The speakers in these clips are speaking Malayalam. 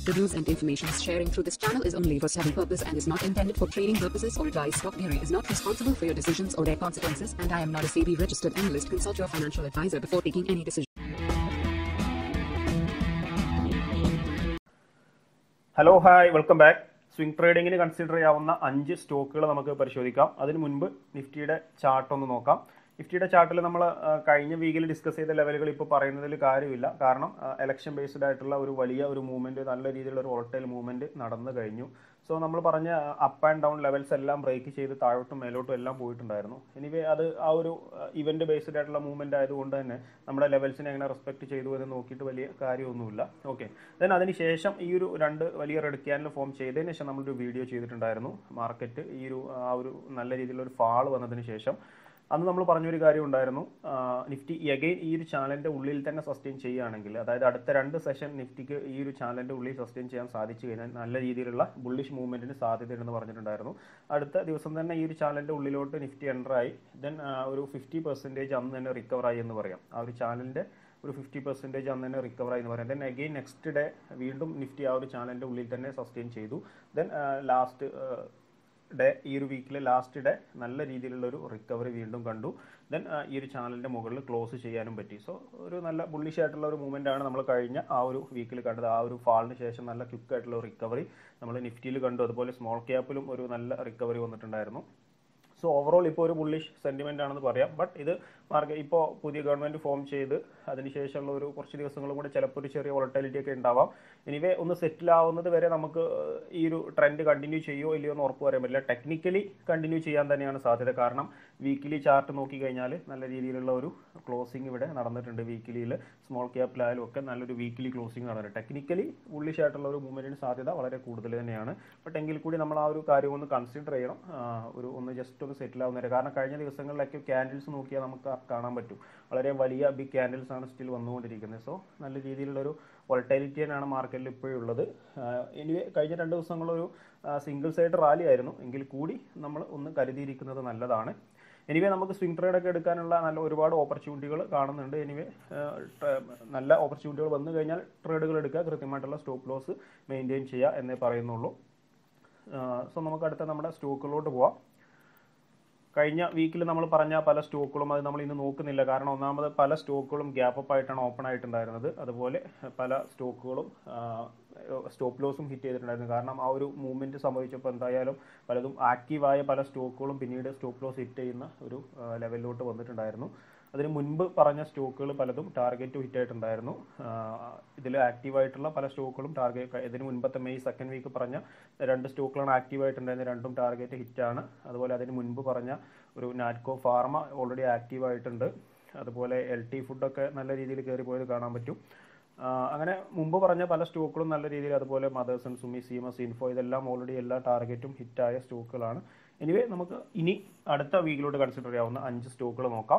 The views and information sharing through this channel is only for study purpose and is not intended for trading purposes or advice. Stock Dairy is not responsible for your decisions or their consequences, and I am not a SEBI registered analyst. Consult your financial advisor before taking any decision. Hello hi welcome back swing ട്രേഡിങ്ങിന് കൺസിഡർ ചെയ്യാവുന്ന അഞ്ച് സ്റ്റോക്കുകൾ നമുക്ക് പരിശോധിക്കാം അതിന് മുൻപ് നിഫ്റ്റിയുടെ ചാർട്ട് ഒന്ന് നോക്കാം നിഫ്റ്റിയുടെ ചാർട്ടിൽ നമ്മൾ കഴിഞ്ഞ വീക്കിൽ ഡിസ്കസ് ചെയ്ത ലെവലുകൾ ഇപ്പോൾ പറയുന്നതിൽ കാര്യമില്ല കാരണം എലക്ഷൻ ബേസ്ഡ് ആയിട്ടുള്ള ഒരു വലിയ ഒരു മൂവ്മെന്റ് നല്ല രീതിയിലുള്ള ഒരു വോളട്ടൈൽ മൂവ്മെന്റ് നടന്നു കഴിഞ്ഞു സോ നമ്മൾ പറഞ്ഞ അപ്പ് ആൻഡ് ഡൗൺ ലെവൽസ് എല്ലാം ബ്രേക്ക് ചെയ്ത് താഴോട്ടും മേലോട്ടും എല്ലാം പോയിട്ടുണ്ടായിരുന്നു എനിവേ അത് ആ ഒരു ഇവന്റ് ബേസ്ഡ് ആയിട്ടുള്ള മൂവ്മെന്റ് ആയതുകൊണ്ട് തന്നെ നമ്മുടെ ലെവൽസിനെ എങ്ങനെ റെസ്പെക്ട് ചെയ്തു എന്ന് നോക്കിയിട്ട് വലിയ കാര്യമൊന്നുമില്ല ഓക്കെ ദെൻ അതിനുശേഷം ഈ ഒരു രണ്ട് വലിയ റെഡ് ക്യാനിൽ ഫോം ചെയ്തതിന് ശേഷം നമ്മളൊരു വീഡിയോ ചെയ്തിട്ടുണ്ടായിരുന്നു മാർക്കറ്റ് ഈ ഒരു ആ ഒരു നല്ല രീതിയിലുള്ള ഒരു ഫാൾ വന്നതിന് ശേഷം അന്ന് നമ്മൾ പറഞ്ഞൊരു കാര്യം ഉണ്ടായിരുന്നു നിഫ്റ്റി എഗെയിൻ ഈ ഒരു ചാനലിന്റെ ഉള്ളിൽ തന്നെ സസ്റ്റെയിൻ ചെയ്യുകയാണെങ്കിൽ അതായത് അടുത്ത രണ്ട് സെഷൻ നിഫ്റ്റിക്ക് ഈ ഒരു ചാനലിന്റെ ഉള്ളിൽ സസ്റ്റെയിൻ ചെയ്യാൻ സാധിച്ചു കഴിഞ്ഞാൽ നല്ല രീതിയിലുള്ള ബുള്ളിഷ് മൂവ്മെന്റിന് സാധ്യതയുണ്ടെന്ന് പറഞ്ഞിട്ടുണ്ടായിരുന്നു അടുത്ത ദിവസം തന്നെ ഈ ഒരു ചാനലിന്റെ ഉള്ളിലോട്ട് നിഫ്റ്റി എൻ്റർ ആയി ദെൻ ഒരു ഫിഫ്റ്റി പെർസെൻറ്റേജ് അന്ന് തന്നെ റിക്കവർ ആയി എന്ന് പറയാം ആ ഒരു ചാനലിന്റെ ഒരു ഫിഫ്റ്റി പെർസെൻറ്റേജ് അന്ന് തന്നെ റിക്കവർ ആയി എന്ന് പറയാം ദെൻ അഗെയിൻ നെക്സ്റ്റ് ഡേ വീണ്ടും നിഫ്റ്റി ആ ഒരു ചാനലിന്റെ ഉള്ളിൽ തന്നെ സസ്റ്റെയിൻ ചെയ്തു ദെൻ ലാസ്റ്റ് ഡേ ഈ ഒരു വീക്കിലെ ലാസ്റ്റ് ഡേ നല്ല രീതിയിലുള്ള ഒരു റിക്കവറി വീണ്ടും കണ്ടു ദെൻ ഈ ഒരു ചാനലിന്റെ മുകളിൽ ക്ലോസ് ചെയ്യാനും പറ്റി സോ ഒരു നല്ല ബുള്ളിഷ് ആയിട്ടുള്ള ഒരു മൂവ്മെന്റ് ആണ് നമ്മൾ കഴിഞ്ഞ ആ ഒരു വീക്കിൽ കണ്ടത് ആ ഒരു ഫാളിന് ശേഷം നല്ല ക്വിക്ക് ആയിട്ടുള്ള റിക്കവറി നമ്മൾ നിഫ്റ്റിയിൽ കണ്ടു അതുപോലെ സ്മോൾ ക്യാപ്പിലും ഒരു നല്ല റിക്കവറി വന്നിട്ടുണ്ടായിരുന്നു സോ ഓവറോൾ ഇപ്പോൾ ഒരു ബുള്ളിഷ് സെന്റിമെന്റ് ആണെന്ന് പറയാം ബട്ട് ഇത് മാർക്കറ്റ് ഇപ്പോൾ പുതിയ ഗവൺമെന്റ് ഫോം ചെയ്ത് അതിനുശേഷമുള്ള ഒരു കുറച്ച് ദിവസങ്ങളും കൂടെ ചിലപ്പോൾ ഒരു ചെറിയ വോളട്ടിലിറ്റി ഒക്കെ ഉണ്ടാവാം എനിവേ ഒന്ന് സെറ്റിൽ ആവുന്നത് വരെ നമുക്ക് ഈ ഒരു ട്രെൻഡ് കണ്ടിന്യൂ ചെയ്യോ ഇല്ലയോ എന്ന് ഉറപ്പ് പറയാൻ പറ്റില്ല ടെക്നിക്കലി കണ്ടിന്യൂ ചെയ്യാൻ തന്നെയാണ് സാധ്യത കാരണം വീക്കിലി ചാർട്ട് നോക്കി കഴിഞ്ഞാൽ നല്ല രീതിയിലുള്ള ഒരു ക്ലോസിംഗ് ഇവിടെ നടന്നിട്ടുണ്ട് വീക്കിലിയിൽ സ്മോൾ ക്യാപ്പിലായാലും ഒക്കെ നല്ലൊരു വീക്കിലി ക്ലോസിംഗ് നടന്നിട്ടുണ്ട് ടെക്നിക്കലി ബുള്ളിഷ് ആയിട്ടുള്ള ഒരു മൂവ്മെന്റിന് സാധ്യത വളരെ കൂടുതൽ തന്നെയാണ് ബട്ട് എങ്കിൽ കൂടി നമ്മൾ ആ ഒരു കാര്യം ഒന്ന് കൺസിഡർ ചെയ്യണം ഒരു ഒന്ന് ജസ്റ്റ് ഒന്ന് സെറ്റിൽ ആവുന്നവരെ കാരണം കഴിഞ്ഞ ദിവസങ്ങളിലൊക്കെ ക്യാൻഡിൽസ് നോക്കിയാൽ നമുക്ക് കാണാൻ പറ്റും വളരെ വലിയ ബിഗ് ക്യാൻഡിൽസ് ആണ് സ്റ്റിൽ വന്നുകൊണ്ടിരിക്കുന്നത് സോ നല്ല രീതിയിലുള്ളൊരു വോൾട്ടൈലിറ്റി തന്നെയാണ് മാർക്കറ്റിൽ ഇപ്പോഴും ഉള്ളത് ഇനി കഴിഞ്ഞ രണ്ട് ദിവസങ്ങളൊരു സിംഗിൾ സൈഡ് റാലി ആയിരുന്നു എങ്കിൽ കൂടി നമ്മൾ ഒന്ന് കരുതിയിരിക്കുന്നത് നല്ലതാണ് എനിവേ നമുക്ക് സ്വിംഗ് ട്രേഡ് ഒക്കെ എടുക്കാനുള്ള നല്ല ഒരുപാട് ഓപ്പർച്യൂണിറ്റികൾ കാണുന്നുണ്ട് എനിവേ നല്ല ഓപ്പർച്യൂണിറ്റികൾ വന്നു കഴിഞ്ഞാൽ ട്രേഡുകൾ എടുക്കുക കൃത്യമായിട്ടുള്ള സ്റ്റോപ്പ് ലോസ് മെയിൻറ്റെയിൻ ചെയ്യുക എന്നേ പറയുന്നുള്ളൂ സോ നമുക്ക് അടുത്ത നമ്മുടെ സ്റ്റോക്കുകളിലോട്ട് പോവാം കഴിഞ്ഞ വീക്കിൽ നമ്മൾ പറഞ്ഞ പല സ്റ്റോക്കുകളും അത് നമ്മൾ ഇന്ന് നോക്കുന്നില്ല കാരണം ഒന്നാമത് പല സ്റ്റോക്കുകളും ഗ്യാപ്പ് അപ്പ് ആയിട്ടാണ് ഓപ്പൺ ആയിട്ടുണ്ടായിരുന്നത് അതുപോലെ പല സ്റ്റോക്കുകളും സ്റ്റോപ്പ് ലോസും ഹിറ്റ് ചെയ്തിട്ടുണ്ടായിരുന്നു കാരണം ആ ഒരു മൂവ്മെന്റ് സംഭവിച്ചപ്പോൾ എന്തായാലും പലതും ആക്റ്റീവായ പല സ്റ്റോക്കുകളും പിന്നീട് സ്റ്റോപ്പ് ലോസ് ഹിറ്റ് ചെയ്യുന്ന ഒരു ലെവലിലോട്ട് വന്നിട്ടുണ്ടായിരുന്നു അതിന് മുൻപ് പറഞ്ഞ സ്റ്റോക്കുകൾ പലതും ടാർഗറ്റ് ഹിറ്റ് ആയിട്ടുണ്ടായിരുന്നു ഇതിൽ ആക്റ്റീവായിട്ടുള്ള പല സ്റ്റോക്കുകളും ടാർഗറ്റ് ഇതിന് മുൻപത്തെ മെയ് സെക്കൻഡ് വീക്ക് പറഞ്ഞ രണ്ട് സ്റ്റോക്കുകളാണ് ആക്റ്റീവ് ആയിട്ടുണ്ടായിരുന്നത് രണ്ടും ടാർഗറ്റ് ഹിറ്റാണ് അതുപോലെ അതിന് മുൻപ് പറഞ്ഞ ഒരു നാറ്റ്കോ ഫാർമ ഓൾറെഡി ആക്റ്റീവ് ആയിട്ടുണ്ട് അതുപോലെ എൽ ടി ഫുഡൊക്കെ നല്ല രീതിയിൽ കയറി പോയത് കാണാൻ പറ്റും അങ്ങനെ മുമ്പ് പറഞ്ഞ പല സ്റ്റോക്കുകളും നല്ല രീതിയിൽ അതുപോലെ മദേഴ്സൺ സുമി സീമസ് ഇൻഫോ ഇതെല്ലാം ഓൾറെഡി എല്ലാ ടാർഗറ്റും ഹിറ്റായ സ്റ്റോക്കുകളാണ് എനിവേ നമുക്ക് ഇനി അടുത്ത വീക്കിലോട്ട് കൺസിഡർ ചെയ്യാവുന്ന അഞ്ച് സ്റ്റോക്കുകൾ നോക്കാം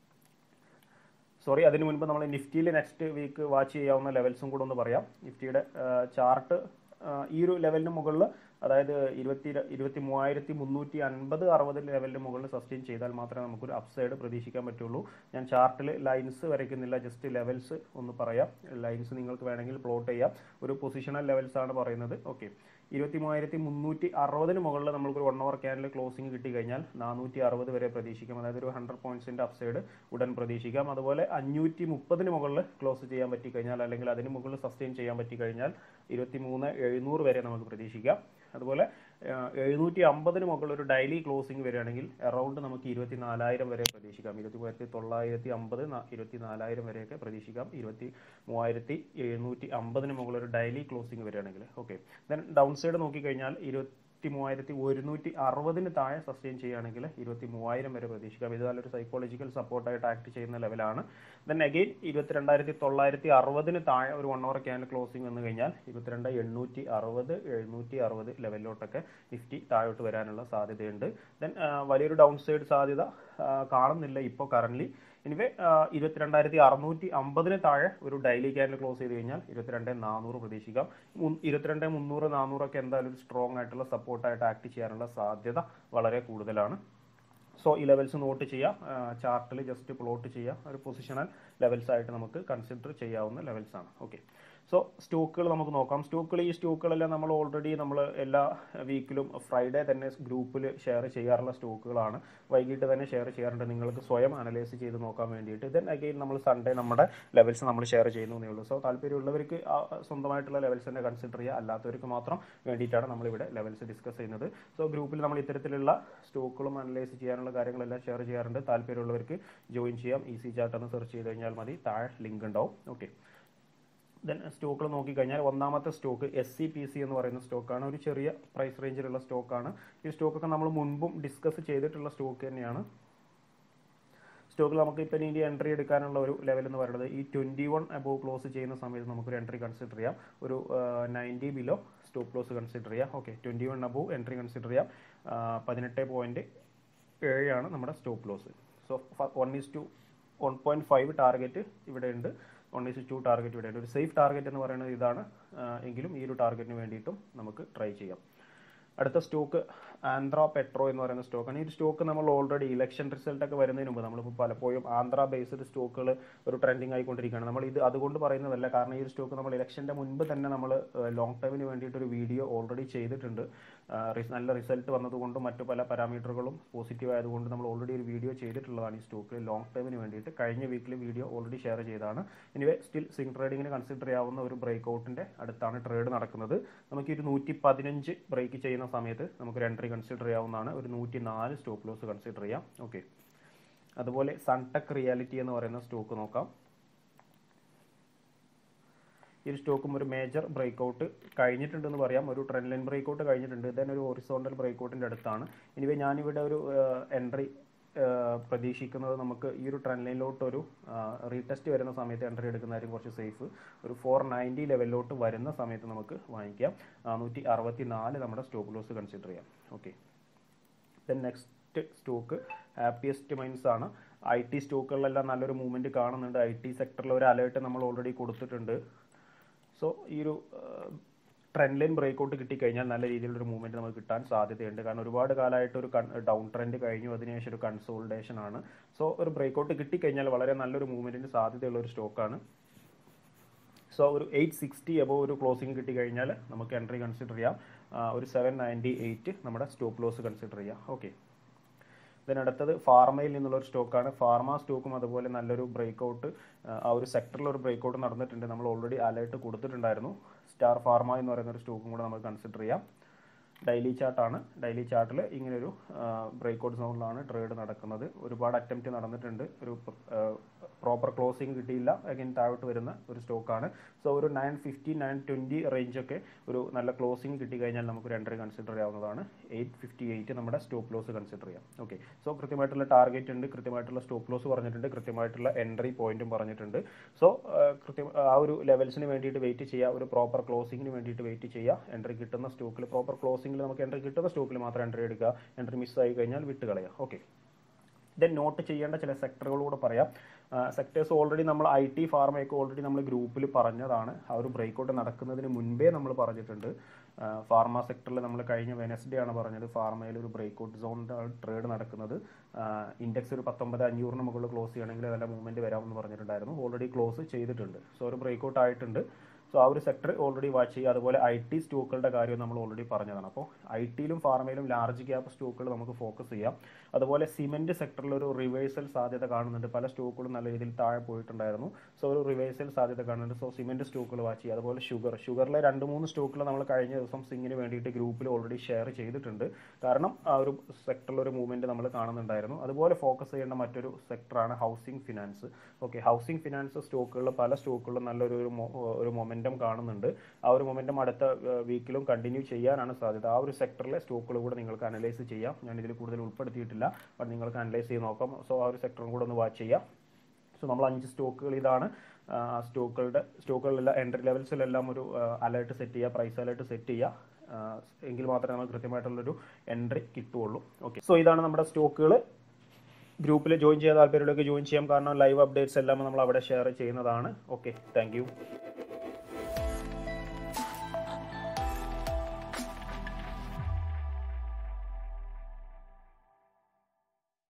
സോറി അതിന് മുൻപ് നമ്മൾ നിഫ്റ്റിയിൽ നെക്സ്റ്റ് വീക്ക് വാച്ച് ചെയ്യാവുന്ന ലെവൽസും കൂടെ ഒന്ന് പറയാം നിഫ്റ്റിയുടെ ചാർട്ട് ഈ ഒരു ലെവലിന് മുകളിൽ അതായത് ഇരുപത്തി ഇരുപത്തി മൂവായിരത്തി മുന്നൂറ്റി അൻപത് അറുപത് ലെവലിന് മുകളിൽ സസ്റ്റെയിൻ ചെയ്താൽ മാത്രമേ നമുക്കൊരു അപ്സൈഡ് പ്രതീക്ഷിക്കാൻ പറ്റുള്ളൂ ഞാൻ ചാർട്ടിൽ ലൈൻസ് വരയ്ക്കുന്നില്ല ജസ്റ്റ് ലെവൽസ് ഒന്ന് പറയാം ലൈൻസ് നിങ്ങൾക്ക് വേണമെങ്കിൽ പ്ലോട്ട് ചെയ്യാം ഒരു പൊസിഷണൽ ലെവൽസ് ആണ് പറയുന്നത് ഓക്കെ ഇരുപത്തി മൂവായിരത്തി മുന്നൂറ്റി അറുപതിന് മുകളിൽ നമുക്കൊരു വൺ അവർ ക്യാനിൽ ക്ലോസിംഗ് കിട്ടി കഴിഞ്ഞാൽ നാനൂറ്റി അറുപത് വരെ പ്രതീക്ഷിക്കാം അതായത് ഒരു ഹൺഡ്രഡ് പോയിന്റ്സിന്റെ അപ്സൈഡ് ഉടൻ പ്രതീക്ഷിക്കാം അതുപോലെ അഞ്ഞൂറ്റി മുപ്പതിന് മുകളിൽ ക്ലോസ് ചെയ്യാൻ പറ്റി കഴിഞ്ഞാൽ അല്ലെങ്കിൽ അതിന് മുകളിൽ സസ്റ്റെയിൻ ചെയ്യാൻ പറ്റി കഴിഞ്ഞാൽ ഇരുപത്തി മൂന്ന് എഴുന്നൂറ് വരെ നമുക്ക് പ്രതീക്ഷിക്കാം അതുപോലെ എഴുന്നൂറ്റി അമ്പതിന് മുകളിൽ ഒരു ഡെയിലി ക്ലോസിംഗ് വരികയാണെങ്കിൽ അറൗണ്ട് നമുക്ക് ഇരുപത്തി നാലായിരം വരെ പ്രതീക്ഷിക്കാം ഇരുപത്തി മൂവായിരത്തി തൊള്ളായിരത്തി അമ്പത് ഇരുപത്തി നാലായിരം വരെയൊക്കെ പ്രതീക്ഷിക്കാം ഇരുപത്തി മൂവായിരത്തി എഴുന്നൂറ്റി അമ്പതിന് മുകളിൽ ഒരു ഡെയിലി ക്ലോസിംഗ് വരികയാണെങ്കിൽ ഓക്കെ ദെൻ ഡൗൺ സൈഡ് നോക്കിക്കഴിഞ്ഞാൽ ഇരുപത്തി മൂവായിരത്തി ഒരുന്നൂറ്റി അറുപതിന് താഴെ സസ്റ്റെയിൻ ചെയ്യുകയാണെങ്കിൽ ഇരുപത്തി മൂവായിരം വരെ പ്രതീക്ഷിക്കാം ഇത് നല്ലൊരു സൈക്കോളജിക്കൽ സപ്പോർട്ടായിട്ട് ആക്ട് ചെയ്യുന്ന ലെവലാണ് ദെൻ അഗെയിൻ ഇരുപത്തിരണ്ടായിരത്തി തൊള്ളായിരത്തി അറുപതിന് താഴെ ഒരു വൺ അവർ ക്യാൻ ക്ലോസിംഗ് വന്നു കഴിഞ്ഞാൽ ഇരുപത്തിരണ്ട് എണ്ണൂറ്റി അറുപത് എഴുന്നൂറ്റി അറുപത് ലെവലിലോട്ടൊക്കെ നിഫ്റ്റി താഴോട്ട് വരാനുള്ള സാധ്യതയുണ്ട് ദെൻ വലിയൊരു ഡൗൺ സൈഡ് സാധ്യത കാണുന്നില്ല ഇപ്പോൾ കറന്റ് എനിവേ ഇരുപത്തിരണ്ടായിരത്തി അറുന്നൂറ്റി അമ്പതിന് താഴെ ഒരു ഡെയിലി ക്യാൻഡിൽ ക്ലോസ് ചെയ്ത് കഴിഞ്ഞാൽ ഇരുപത്തിരണ്ട് നാനൂറ് പ്രതീക്ഷിക്കാം മുൻ- ഇരുപത്തിരണ്ട് മുന്നൂറ് നാനൂറൊക്കെ എന്തായാലും ഒരു സ്ട്രോങ് ആയിട്ടുള്ള സപ്പോർട്ടായിട്ട് ആക്ട് ചെയ്യാനുള്ള സാധ്യത വളരെ കൂടുതലാണ് സോ ഈ ലെവൽസ് നോട്ട് ചെയ്യാം ചാർട്ടിൽ ജസ്റ്റ് പ്ലോട്ട് ചെയ്യാം ഒരു പൊസിഷണൽ ലെവൽസ് ആയിട്ട് നമുക്ക് കൺസിഡർ ചെയ്യാവുന്ന ലെവൽസ് ആണ് ഓക്കെ സോ സ്റ്റോക്കുകൾ നമുക്ക് നോക്കാം സ്റ്റോക്കുകൾ ഈ സ്റ്റോക്കുകളെല്ലാം നമ്മൾ ഓൾറെഡി നമ്മൾ എല്ലാ വീക്കിലും ഫ്രൈഡേ തന്നെ ഗ്രൂപ്പിൽ ഷെയർ ചെയ്യാറുള്ള സ്റ്റോക്കുകളാണ് വൈകിട്ട് തന്നെ ഷെയർ ചെയ്യാറുണ്ട് നിങ്ങൾക്ക് സ്വയം അനലൈസ് ചെയ്ത് നോക്കാൻ വേണ്ടിയിട്ട് ദെൻ അഗെയിൻ നമ്മൾ സൺഡേ നമ്മുടെ ലെവൽസ് നമ്മൾ ഷെയർ ചെയ്യുന്നതേ ഉള്ളൂ സോ താല്പര്യമുള്ളവർക്ക് ആ സ്വന്തമായിട്ടുള്ള ലെവൽസ് തന്നെ കൺസിഡർ ചെയ്യുക അല്ലാത്തവർക്ക് മാത്രം വേണ്ടിയിട്ടാണ് നമ്മളിവിടെ ലെവൽസ് ഡിസ്കസ് ചെയ്യുന്നത് സോ ഗ്രൂപ്പിൽ നമ്മൾ ഇത്തരത്തിലുള്ള സ്റ്റോക്കുകളും അനലൈസ് ചെയ്യാനുള്ള കാര്യങ്ങളെല്ലാം ഷെയർ ചെയ്യാറുണ്ട് താല്പര്യമുള്ളവർക്ക് ജോയിൻ ചെയ്യാം ഈസി ചാർട്ട് എന്ന് സെർച്ച് ചെയ്ത് കഴിഞ്ഞാൽ മതി താഴെ ലിങ്ക് ഉണ്ടാവും ഓക്കെ ദെൻ സ്റ്റോക്കുകൾ നോക്കിക്കഴിഞ്ഞാൽ ഒന്നാമത്തെ stock S C P C എന്ന് പറയുന്ന സ്റ്റോക്കാണ് ഒരു ചെറിയ പ്രൈസ് റേഞ്ചിലുള്ള സ്റ്റോക്കാണ് ഈ സ്റ്റോക്കൊക്കെ നമ്മൾ മുൻപും ഡിസ്കസ് ചെയ്തിട്ടുള്ള സ്റ്റോക്ക് തന്നെയാണ് സ്റ്റോക്കിൽ നമുക്ക് ഇപ്പം ഇനി എൻട്രി എടുക്കാനുള്ള ഒരു ലെവൽ എന്ന് പറയുന്നത് ഈ ട്വൻറ്റി വൺ അബോവ് ക്ലോസ് ചെയ്യുന്ന സമയത്ത് നമുക്കൊരു എൻട്രി കൺസിഡർ ചെയ്യാം ഒരു ninety below stop close consider ചെയ്യാം okay twenty one above entry consider ചെയ്യാം പതിനെട്ട് പോയിൻറ്റ് ഏഴാണ് നമ്മുടെ stop loss so one is two one point five target ഇവിടെ ഉണ്ട് വൺ ഈസ് ടു ടാർഗറ്റ് ഇവിടെ ഉണ്ട് ഒരു സേഫ് ടാർഗറ്റ് എന്ന് പറയുന്നത് ഇതാണ് ആ, എങ്കിലും ഈ ഒരു ടാർഗറ്റിന് വേണ്ടിയിട്ടും നമുക്ക് ട്രൈ ചെയ്യാം അടുത്ത സ്റ്റോക്ക് ആന്ധ്ര പെട്രോ എന്ന് പറയുന്ന സ്റ്റോക്കാണ് ഈ ഒരു സ്റ്റോക്ക് നമ്മൾ ഓൾറെഡി ഇലക്ഷൻ റിസൾട്ട് ഒക്കെ വരുന്നതിന് മുമ്പ് നമ്മളിപ്പോൾ പലപ്പോഴും ആന്ധ്ര ബേസ്ഡ് സ്റ്റോക്കുകൾ ഒരു ട്രെൻഡിങ് ആയിക്കൊണ്ടിരിക്കുകയാണ് നമ്മൾ ഇത് അതുകൊണ്ട് പറയുന്നതല്ല കാരണം ഈ ഒരു സ്റ്റോക്ക് നമ്മൾ ഇലക്ഷൻ്റെ മുൻപ് തന്നെ നമ്മൾ ലോങ് ടൈമിന് വേണ്ടിയിട്ട് ഒരു വീഡിയോ ഓൾറെഡി ചെയ്തിട്ടുണ്ട് ആ, റി- നല്ല റിസൾട്ട് വന്നതുകൊണ്ടും മറ്റു പല പാരാമീറ്ററുകളും പോസിറ്റീവ് ആയതുകൊണ്ട് നമ്മൾ ഓൾറെഡി ഒരു വീഡിയോ ചെയ്തിട്ടുള്ളതാണ് ഈ സ്റ്റോക്ക് ലോങ് ടൈമിന് വേണ്ടിയിട്ട് കഴിഞ്ഞ വീക്കിൽ വീഡിയോ ഓൾറെഡി ഷെയർ ചെയ്തതാണ് എനിവേ സ്റ്റിൽ സിംഗ് ട്രേഡിങ്ങിന് കൺസിഡർ ചെയ്യാവുന്ന ഒരു ബ്രേക്ക് ഔട്ടിൻ്റെ അടുത്താണ് ട്രേഡ് നടക്കുന്നത് നമുക്ക് ഒരു നൂറ്റി പതിനഞ്ച് ബ്രേക്ക് ചെയ്യുന്ന സമയത്ത് നമുക്ക് ഒരു എൻട്രി കൺസിഡർ ചെയ്യാവുന്നതാണ് ഒരു നൂറ്റി നാല് സ്റ്റോപ്പ് ലോസ് കൺസിഡർ ചെയ്യാം ഓക്കെ അതുപോലെ സൺടെക് റിയാലിറ്റി എന്ന് പറയുന്ന സ്റ്റോക്ക് നോക്കാം ഈ ഒരു സ്റ്റോക്കും ഒരു മേജർ ബ്രേക്ക് ഔട്ട് കഴിഞ്ഞിട്ടുണ്ടെന്ന് പറയാം ഒരു ട്രെൻഡ് ലൈൻ ബ്രേക്ക് ഔട്ട് കഴിഞ്ഞിട്ടുണ്ട് ഇതന്നെ ഒരു ഹൊറിസോണ്ടൽ ബ്രേക്ക് ഔട്ടിൻ്റെ അടുത്താണ് എനിവേ ഞാനിവിടെ ഒരു എൻട്രി പ്രതീക്ഷിക്കുന്നത് നമുക്ക് ഈ ഒരു ട്രെൻഡ് ലൈനിലോട്ട് ഒരു റീടെസ്റ്റ് വരുന്ന സമയത്ത് എൻട്രി എടുക്കുന്നതായിരിക്കും കുറച്ച് സേഫ് ഒരു ഫോർ നയൻറ്റി ലെവലിലോട്ട് വരുന്ന സമയത്ത് നമുക്ക് വാങ്ങിക്കാം നൂറ്റി അറുപത്തി നാല് നമ്മുടെ സ്റ്റോപ്പ് ലോസ് കൺസിഡർ ചെയ്യാം okay then next stock Happiest Minds ആണ് ഐ ടി സ്റ്റോക്കുകളിലെല്ലാം നല്ലൊരു മൂവ്മെൻറ്റ് കാണുന്നുണ്ട് ഐ ടി സെക്ടറിൽ ഒരു അലേർട്ട് നമ്മൾ ഓൾറെഡി കൊടുത്തിട്ടുണ്ട് സോ ഈ ഒരു ട്രെൻഡ് ലൈൻ ബ്രേക്ക് ഔട്ട് കിട്ടിക്കഴിഞ്ഞാൽ നല്ല രീതിയിലൊരു മൂവ്മെൻറ്റ് നമുക്ക് കിട്ടാൻ സാധ്യതയുണ്ട് കാരണം ഒരുപാട് കാലമായിട്ട് ഒരു ഡൗൺ ട്രെൻഡ് കഴിഞ്ഞു അതിനുശേഷം ഒരു കൺസോൾട്ടേഷൻ ആണ് സോ ഒരു ബ്രേക്ക് ഔട്ട് കിട്ടിക്കഴിഞ്ഞാൽ വളരെ നല്ലൊരു മൂവ്മെൻറ്റിന് സാധ്യതയുള്ള ഒരു സ്റ്റോക്കാണ് സോ ഒരു എയ്റ്റ് സിക്സ്റ്റി എബോ ഒരു ക്ലോസിംഗ് കിട്ടിക്കഴിഞ്ഞാൽ നമുക്ക് എൻട്രി കൺസിഡർ ചെയ്യാം ആ, ഒരു സെവൻ നയൻറ്റി എയ്റ്റ് നമ്മുടെ സ്റ്റോപ്പ് ലോസ് കൺസിഡർ ചെയ്യാം ഓക്കെ ദെൻ അടുത്തത് ഫാർമയിൽ നിന്നുള്ള ഒരു സ്റ്റോക്കാണ് ഫാർമ സ്റ്റോക്കും അതുപോലെ നല്ലൊരു ബ്രേക്ക് ഔട്ട് ആ ഒരു സെക്ടറിൽ ഒരു ബ്രേക്ക് ഔട്ട് നടന്നിട്ടുണ്ട് നമ്മൾ ഓൾറെഡി അലേർട്ട് കൊടുത്തിട്ടുണ്ടായിരുന്നു സ്റ്റാർ ഫാർമ എന്ന് പറയുന്ന ഒരു സ്റ്റോക്കും കൂടെ നമുക്ക് കൺസിഡർ ചെയ്യാം ഡെയിലി ചാർട്ടാണ് ഡെയിലി ചാർട്ടിൽ ഇങ്ങനൊരു ബ്രേക്ക് ഔട്ട് സോണിലാണ് ട്രേഡ് നടക്കുന്നത് ഒരുപാട് അറ്റംപ്റ്റ് നടന്നിട്ടുണ്ട് ഒരു പ്രോപ്പർ ക്ലോസിംഗ് കിട്ടിയില്ല അഗൈൻ താഴോട്ട് വരുന്ന ഒരു സ്റ്റോക്കാണ് സോ ഒരു നയൻ ഫിഫ്റ്റി നയൻ ട്വൻറ്റി റേഞ്ചൊക്കെ ഒരു നല്ല ക്ലോസിംഗ് കിട്ടി കഴിഞ്ഞാൽ നമുക്ക് ഒരു എൻട്രി കൺസിഡർ ചെയ്യാവുന്നതാണ് എയ്റ്റ് ഫിഫ്റ്റി എയ്റ്റ് നമ്മുടെ സ്റ്റോപ്പ് ലോസ് കൺസിഡർ ചെയ്യാം ഓക്കെ സോ കൃത്യമായിട്ടുള്ള ടാർഗറ്റ് ഉണ്ട് കൃത്യമായിട്ടുള്ള സ്റ്റോപ്പ് ലോസ് പറഞ്ഞിട്ടുണ്ട് കൃത്യമായിട്ടുള്ള എൻട്രി പോയിന്റും പറഞ്ഞിട്ടുണ്ട് സോ കൃത്യം ആ ഒരു ലെവൽസിന് വേണ്ടിയിട്ട് വെയിറ്റ് ചെയ്യുക ഒരു പ്രോപ്പർ ക്ലോസിംഗിന് വേണ്ടിയിട്ട് വെയിറ്റ് ചെയ്യുക എൻട്രി കിട്ടുന്ന സ്റ്റോക്കിൽ പ്രോപ്പർ ക്ലോസിംഗിൽ നമുക്ക് എൻട്രി കിട്ടുന്ന സ്റ്റോക്കിൽ മാത്രം എൻട്രി എടുക്കുക എൻട്രി മിസ്സായി കഴിഞ്ഞാൽ വിട്ട് കളയുക ഓക്കെ ദെൻ നോട്ട് ചെയ്യേണ്ട ചില സെക്ടറുകളൂടെ പറയാം സെക്ടേഴ്സ് ഓൾറെഡി നമ്മൾ ഐ ടി ഫാർമയൊക്കെ ഓൾറെഡി നമ്മൾ ഗ്രൂപ്പിൽ പറഞ്ഞതാണ് ആ ഒരു ബ്രേക്ക് ഔട്ട് നടക്കുന്നതിന് മുൻപേ നമ്മൾ പറഞ്ഞിട്ടുണ്ട് ഫാർമ സെക്ടറിൽ നമ്മൾ കഴിഞ്ഞ വെനസ്ഡേ ആണ് പറഞ്ഞത് ഫാർമയിൽ ഒരു ബ്രേക്ക് ഔട്ട് സോൺ ട്രേഡ് നടക്കുന്നത് ഇൻഡെക്സ് ഒരു പത്തൊമ്പത് അഞ്ഞൂറിന് മുകളിൽ ക്ലോസ് ചെയ്യണമെങ്കിൽ നല്ല മൂവ്മെൻറ്റ് വരാമെന്ന് പറഞ്ഞിട്ടുണ്ടായിരുന്നു ഓൾറെഡി ക്ലോസ് ചെയ്തിട്ടുണ്ട് സോ ഒരു ബ്രേക്ക് ഔട്ട് ആയിട്ടുണ്ട് സോ ആ ഒരു സെക്ടർ ഓൾറെഡി വാച്ച് ചെയ്യുക അതുപോലെ ഐ ടി സ്റ്റോക്കുകളുടെ കാര്യം നമ്മൾ ഓൾറെഡി പറഞ്ഞതാണ് അപ്പോൾ ഐ ടിയിലും ഫാർമയിലും ലാർജ് ക്യാപ്പ് സ്റ്റോക്കുകൾ നമുക്ക് ഫോക്കസ് ചെയ്യാം അതുപോലെ സിമെന്റ് സെക്ടറിൽ ഒരു റിവേഴ്സൽ സാധ്യത കാണുന്നുണ്ട് പല സ്റ്റോക്കുകളും നല്ല രീതിയിൽ താഴെ പോയിട്ടുണ്ടായിരുന്നു സോ ഒരു റിവേഴ്സൽ സാധ്യത കാണുന്നുണ്ട് സോ സിമെന്റ് സ്റ്റോക്കുകൾ വാച്ച് ചെയ്യുക അതുപോലെ ഷുഗർ ഷുഗറിലെ രണ്ട് മൂന്ന് സ്റ്റോക്കുകൾ നമ്മൾ കഴിഞ്ഞ ദിവസം സിങ്ങിന് വേണ്ടിയിട്ട് ഗ്രൂപ്പിൽ ഓൾറെഡി ഷെയർ ചെയ്തിട്ടുണ്ട് കാരണം ആ ഒരു സെക്ടറിൽ ഒരു മൂവ്മെന്റ് നമ്മൾ കാണുന്നുണ്ടായിരുന്നു അതുപോലെ ഫോക്കസ് ചെയ്യേണ്ട മറ്റൊരു സെക്ടറാണ് housing finance okay housing finance സ്റ്റോക്കുകളിൽ പല സ്റ്റോക്കുകളിലും നല്ലൊരു ഒരു മൊ- ഒരു മൊമെന്റം കാണുന്നുണ്ട് ആ ഒരു മൊമെന്റം അടുത്ത വീക്കിലും കണ്ടിന്യൂ ചെയ്യാനാണ് സാധ്യത ആ ഒരു സെക്ടറിലെ സ്റ്റോക്കുകൾ കൂടെ നിങ്ങൾക്ക് അനലൈസ് ചെയ്യാം ഞാൻ ഇതിൽ കൂടുതൽ ഉൾപ്പെടുത്തിയിട്ടില്ല ബട്ട് നിങ്ങൾക്ക് അനലൈസ് ചെയ്ത് നോക്കാം സോ ആ ഒരു സെക്ടറും കൂടെ ഒന്ന് വാച്ച് ചെയ്യാം സോ നമ്മൾ അഞ്ച് സ്റ്റോക്കുകൾ ഇതാണ് ആ സ്റ്റോക്കുകളുടെ സ്റ്റോക്കുകളിലെല്ലാം എൻട്രി ലെവൽസിലെല്ലാം ഒരു അലേർട്ട് സെറ്റ് ചെയ്യുക പ്രൈസ് അലേർട്ട് സെറ്റ് ചെയ്യുക ആ, എങ്കിൽ മാത്രമേ നമുക്ക് കൃത്യമായിട്ടുള്ളൊരു എൻട്രി കിട്ടുകയുള്ളൂ ഓക്കെ സോ ഇതാണ് നമ്മുടെ സ്റ്റോക്കുകൾ ഗ്രൂപ്പിൽ ജോയിൻ ചെയ്യാൻ താല്പര്യമുള്ളവർക്ക് ജോയിൻ ചെയ്യാം കാരണം ലൈവ് അപ്ഡേറ്റ്സ് എല്ലാം നമ്മൾ അവിടെ ഷെയർ ചെയ്യുന്നതാണ് ഓക്കെ താങ്ക്